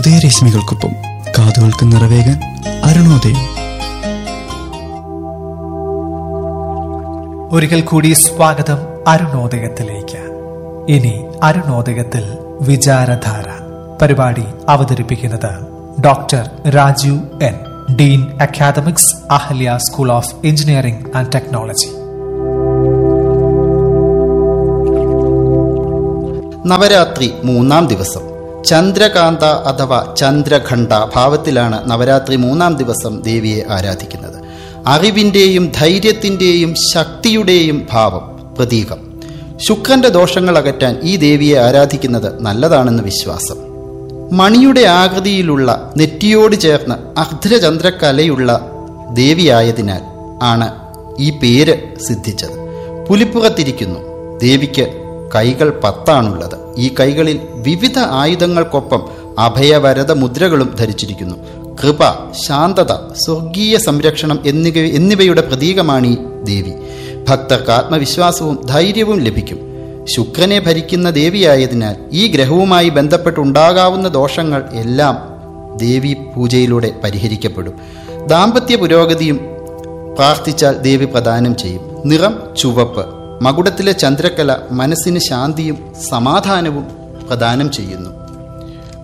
ഉദയരശ്മികൾക്കൊപ്പം കാതുകൾക്ക് നിറവേകാൻ അരുണോദയം ഒരിക്കൽ കൂടി സ്വാഗതം അരുണോദയത്തിലേക്ക് ഇനി അരുണോദയത്തിൽ വിചാരധാര പരിപാടി അവതരിപ്പിക്കുന്നത് doctor Rajeev N dean academics Ahalia school of engineering and technology Navratri മൂന്നാം ദിവസം ചന്ദ്രകാന്ത അഥവാ ചന്ദ്രഖണ്ഡ ഭാവത്തിലാണ് നവരാത്രി മൂന്നാം ദിവസം ദേവിയെ ആരാധിക്കുന്നത് അറിവിൻ്റെയും ധൈര്യത്തിൻ്റെയും ശക്തിയുടെയും ഭാവം പ്രതീകം ശുക്രന്റെ ദോഷങ്ങൾ അകറ്റാൻ ഈ ദേവിയെ ആരാധിക്കുന്നത് നല്ലതാണെന്ന് വിശ്വാസം മണിയുടെ ആകൃതിയിലുള്ള നെറ്റിയോട് ചേർന്ന് അർദ്ധചന്ദ്രക്കലയുള്ള ദേവിയായതിനാൽ ആണ് ഈ പേര് സിദ്ധിച്ചത് പുലിപ്പുറത്തിരിക്കുന്നു ദേവിക്ക് കൈകൾ പത്താണുള്ളത് ഈ കൈകളിൽ വിവിധ ആയുധങ്ങൾക്കൊപ്പം അഭയവരത മുദ്രകളും ധരിച്ചിരിക്കുന്നു കൃപ ശാന്തത സ്വർഗീയ സംരക്ഷണം എന്നിവ എന്നിവയുടെ പ്രതീകമാണ് ഈ ദേവി ഭക്തർക്ക് ആത്മവിശ്വാസവും ധൈര്യവും ലഭിക്കും ശുക്രനെ ഭരിക്കുന്ന ദേവിയായതിനാൽ ഈ ഗ്രഹവുമായി ബന്ധപ്പെട്ടുണ്ടാകാവുന്ന ദോഷങ്ങൾ എല്ലാം ദേവി പൂജയിലൂടെ പരിഹരിക്കപ്പെടും ദാമ്പത്യ പുരോഗതിയും പ്രാർത്ഥിച്ചാൽ ദേവി പ്രദാനം ചെയ്യും നിറം ചുവപ്പ് മകുടത്തിലെ ചന്ദ്രക്കല മനസ്സിന് ശാന്തിയും സമാധാനവും പ്രദാനം ചെയ്യുന്നു